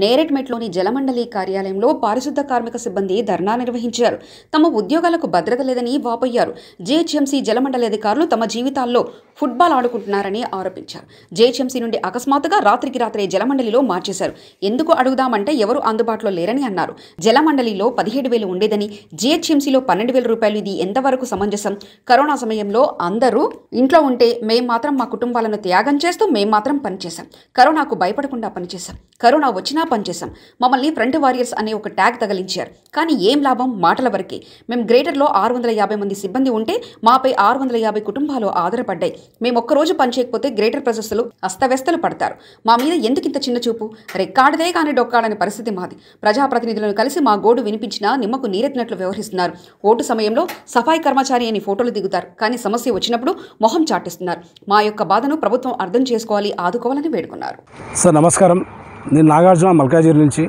నేరెడ్మెట్లోని జలమండలి కార్యాలయంలో పారిశుద్ధ కార్మిక సిబ్బంది ధర్నా నిర్వహించారు తమ ఉద్యోగాలకు భద్రత లేదని వాపోయారు జేహెచ్ఎంసీ జలమండలి అధికారులు తమ జీవితాల్లో ఫుట్బాల్ ఆడుకుంటున్నారని ఆరోపించారు జేహెచ్ఎంసీ నుండి అకస్మాత్తుగా రాత్రికి రాత్రే జలమండలిలో మార్చేశారు ఎందుకు అడుగుదామంటే ఎవరు అందుబాటులో లేరని అన్నారు జలమండలిలో పదిహేడు వేలు ఉండేదని జీహెచ్ఎంసీలో పన్నెండు వేల రూపాయలు ఇది ఎంతవరకు సమంజసం కరోనా సమయంలో అందరూ ఇంట్లో ఉంటే మేం మాత్రం మా కుటుంబాలను త్యాగం చేస్తూ మేం మాత్రం పనిచేశాం కరోనాకు భయపడకుండా పనిచేశాం కరోనా వచ్చినా పనిచేశాం మమ్మల్ని ఫ్రంట్ వారియర్స్ అనే ఒక ట్యాగ్ తగిలించారు కానీ ఏం లాభం మాటల వరకే మేము గ్రేటర్లో ఆరు వందల యాభై మంది సిబ్బంది ఉంటే మాపై ఆరు వందల యాభై కుటుంబాలు ఆధారపడ్డాయి మేము ఒక్కరోజు పనిచేయకపోతే గ్రేటర్ ప్రజస్సులు అస్తవ్యస్తలు పడతారు మా మీద ఎందుకు ఇంత చిన్న చూపు రెక్కాడదే కానీ డొక్కాడని పరిస్థితి మాది ప్రజాప్రతినిధులను కలిసి మా గోడు వినిపించినా నిమ్మకు నీరెత్తినట్లు వ్యవహరిస్తున్నారు ఓటు సమయంలో సఫాయి కర్మచారి అని ఫోటోలు దిగుతారు కానీ సమస్య వచ్చినప్పుడు మొహం చాటిస్తున్నారు మా యొక్క బాధను ప్రభుత్వం అర్థం చేసుకోవాలి ఆదుకోవాలని వేడుకున్నారు సార్ నమస్కారం నేను నాగార్జున మల్కాజిరి నుంచి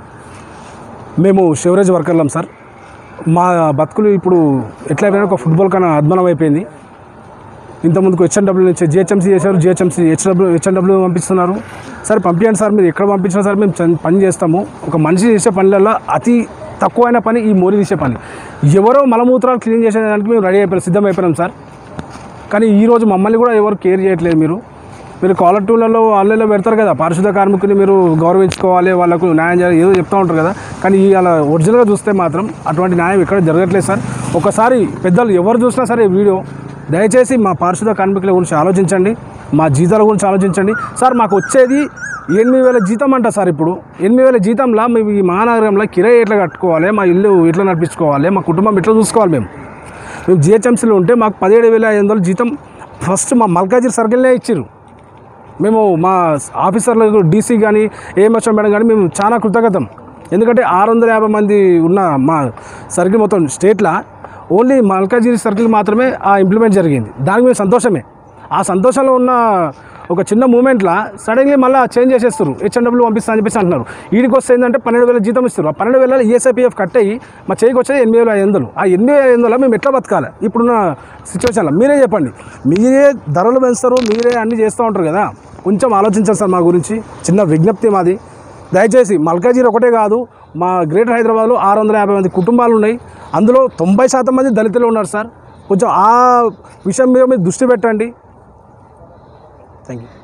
మేము షివరేజ్ వర్కర్లం సార్ మా బతుకులు ఇప్పుడు ఎట్లా అయిపోయినా ఒక ఫుట్బాల్ కన్నా అద్భుతం అయిపోయింది ఇంతకుముందుకు హెచ్ఎన్డబ్ల్యూ నుంచి జిహెచ్ఎంసీ చేశారు జిహెచ్ఎంసీ హెచ్డబ్ల్యూ హెచ్ఎన్డబ్ల్యూ పంపిస్తున్నారు సార్ పంపించండి సార్ మీరు ఎక్కడ పంపించినా సార్ మేము చన్- పని చేస్తాము ఒక మనిషి చేసే పనులలో అతి తక్కువైన పని ఈ మోరి తీసే పని ఎవరో మలమూత్రాలు క్లీన్ చేసేదానికి మేము రెడీ అయిపోయినాం సిద్ధం అయిపోయినాం సార్ కానీ ఈరోజు మమ్మల్ని కూడా ఎవరు కేర్ చేయట్లేదు మీరు మీరు కాలర్ టూలలో వాళ్ళలో పెడతారు కదా పారిశుద్ధ కార్మికుని మీరు గౌరవించుకోవాలి వాళ్ళకు న్యాయం చేయాలి ఏదో చెప్తూ ఉంటారు కదా కానీ ఈ అలా ఒరిజినల్గా చూస్తే మాత్రం అటువంటి న్యాయం ఎక్కడ జరగట్లేదు సార్ ఒకసారి పెద్దలు ఎవరు చూసినా సరే ఈ వీడియో దయచేసి మా పారిశుద్ధ కార్మికుల గురించి ఆలోచించండి మా జీతాల గురించి ఆలోచించండి సార్ మాకు వచ్చేది ఎనిమిది వేల జీతం అంట సార్ ఇప్పుడు ఎనిమిది వేల జీతంలో మేము ఈ మహానగరంలో కిరాయి ఎట్లా కట్టుకోవాలి మా ఇల్లు ఎట్లా నడిపించుకోవాలి మా కుటుంబం ఎట్లా చూసుకోవాలి మేము మేము జిహెచ్ఎంసీలో ఉంటే మాకు పదిహేడు వేల ఐదు వందలు జీతం ఫస్ట్ మా మల్కాజిరి సర్కిల్నే ఇచ్చారు మేము మా ఆఫీసర్లకు డీసీ కానీ ఏఎంహెచ్ఎం మేడం కానీ మేము చాలా కృతజ్ఞతం ఎందుకంటే ఆరు వందల యాభై మంది ఉన్న మా సర్కిల్ మొత్తం స్టేట్లో ఓన్లీ మల్కాజిరి సర్కిల్ మాత్రమే ఆ ఇంప్లిమెంట్ జరిగింది దానికి మేము సంతోషమే ఆ సంతోషంలో ఉన్న ఒక చిన్న మూమెంట్లో సడన్లీ మళ్ళీ చేంజ్ చేసేస్తారు హెచ్ఎన్డబ్ల్యూ పంపిస్తా అని చెప్పేసి అంటున్నారు వీడికి వస్తే ఏంటంటే పన్నెండు వేల జీతం ఇస్తారు ఆ పన్నెండు వేల ఈఎస్ఐపిఎఫ్ కట్ అయ్యి మా చేయికి వచ్చేది ఎనిమిది వేల ఐదు వందలు ఆ ఎనిమిది వేల ఐదు వందలు మేము ఎట్లా బతకాలి ఇప్పుడున్న సిచ్యువేషన్లో మీరే చెప్పండి మీరే ధరలు పెంచుతారు మీరే అన్నీ చేస్తూ ఉంటారు కదా కొంచెం ఆలోచించండి సార్ మా గురించి చిన్న విజ్ఞప్తి మాది దయచేసి మల్కాజీర్ ఒకటే కాదు మా గ్రేటర్ హైదరాబాద్లో ఆరు వందల యాభై మంది కుటుంబాలు ఉన్నాయి అందులో తొంభై శాతం మంది దళితులు ఉన్నారు సార్ కొంచెం ఆ విషయం మీద మీరు దృష్టి పెట్టండి థ్యాంక్ యూ